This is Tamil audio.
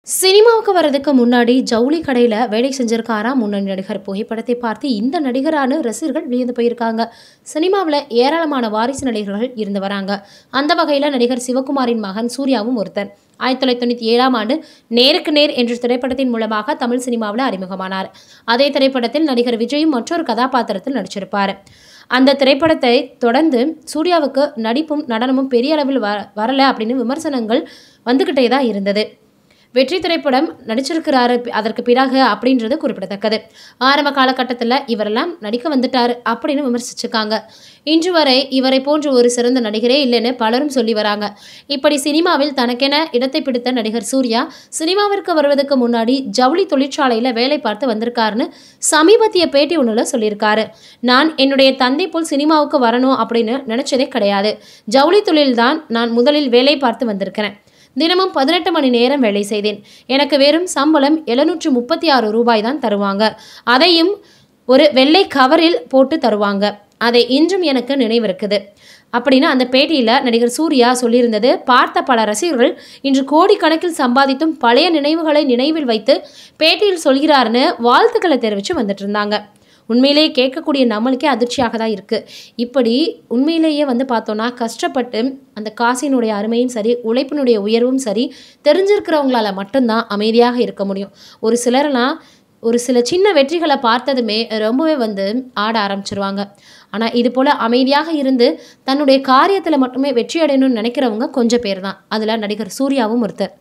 சினிமாவுக்கு வர்றதுக்கு முன்னாடி ஜவுளி கடையில் வேலை செஞ்சிருக்காராம் முன்னணி நடிகர் புகைப்படத்தை பார்த்து இந்த நடிகரான ரசிகர்கள் வியந்து போயிருக்காங்க சினிமாவில் ஏராளமான வாரிசு நடிகர்கள் இருந்து வராங்க அந்த வகையில் நடிகர் சிவகுமாரின் மகன் சூர்யாவும் ஒருத்தர் ஆயிரத்தி தொள்ளாயிரத்தி தொண்ணூற்றி ஏழாம் ஆண்டு நேருக்கு நேர் என்ற திரைப்படத்தின் மூலமாக தமிழ் சினிமாவில் அறிமுகமானார் அதே திரைப்படத்தில் நடிகர் விஜயும் மற்றொரு கதாபாத்திரத்தில் நடிச்சிருப்பார் அந்த திரைப்படத்தை தொடர்ந்து சூர்யாவுக்கு நடிப்பும் நடனமும் பெரிய அளவில் வ வரலை அப்படின்னு விமர்சனங்கள் வந்துக்கிட்டே தான் இருந்தது வெற்றி திரைப்படம் நடிச்சிருக்கிறாரு அதற்கு பிறகு அப்படின்றது குறிப்பிடத்தக்கது ஆரம்ப காலகட்டத்தில் இவரெல்லாம் நடிக்க வந்துட்டார் அப்படின்னு விமர்சிச்சிருக்காங்க இன்று வரை இவரை போன்ற ஒரு சிறந்த நடிகரே இல்லைன்னு பலரும் சொல்லி வராங்க இப்படி சினிமாவில் தனக்கென இடத்தை பிடித்த நடிகர் சூர்யா சினிமாவிற்கு வருவதற்கு முன்னாடி ஜவுளி தொழிற்சாலையில் வேலை பார்த்து வந்திருக்காருன்னு சமீபத்திய பேட்டி ஒன்றில் சொல்லியிருக்காரு நான் என்னுடைய தந்தை போல் சினிமாவுக்கு வரணும் அப்படின்னு நினச்சதே கிடையாது ஜவுளி தொழில்தான் நான் முதலில் வேலை பார்த்து வந்திருக்கிறேன் தினமும் பதினெட்டு மணி நேரம் வேலை செய்தேன் எனக்கு வெறும் சம்பளம் எழுநூற்று முப்பத்தி ஆறு ரூபாய் தான் தருவாங்க அதையும் ஒரு வெள்ளை கவரில் போட்டு தருவாங்க அதை இன்றும் எனக்கு நினைவிருக்குது அப்படின்னு அந்த பேட்டியில் நடிகர் சூர்யா சொல்லியிருந்தது பார்த்த பல ரசிகர்கள் இன்று கோடிக்கணக்கில் சம்பாதித்தும் பழைய நினைவுகளை நினைவில் வைத்து பேட்டியில் சொல்கிறாருன்னு வாழ்த்துக்களை தெரிவித்து வந்துட்டு இருந்தாங்க உண்மையிலேயே கேட்கக்கூடிய நம்மளுக்கே அதிர்ச்சியாக தான் இருக்குது இப்படி உண்மையிலேயே வந்து பார்த்தோன்னா கஷ்டப்பட்டு அந்த காசினுடைய அருமையும் சரி உழைப்பினுடைய உயர்வும் சரி தெரிஞ்சிருக்கிறவங்களால மட்டும்தான் அமைதியாக இருக்க முடியும் ஒரு சிலர்லாம் ஒரு சில சின்ன வெற்றிகளை பார்த்ததுமே ரொம்பவே வந்து ஆட ஆரம்பிச்சிருவாங்க ஆனால் இது போல் அமைதியாக இருந்து தன்னுடைய காரியத்தில் மட்டுமே வெற்றி அடையணும்னு நினைக்கிறவங்க கொஞ்சம் பேர் தான் அதில் நடிகர் சூர்யாவும் ஒருத்தர்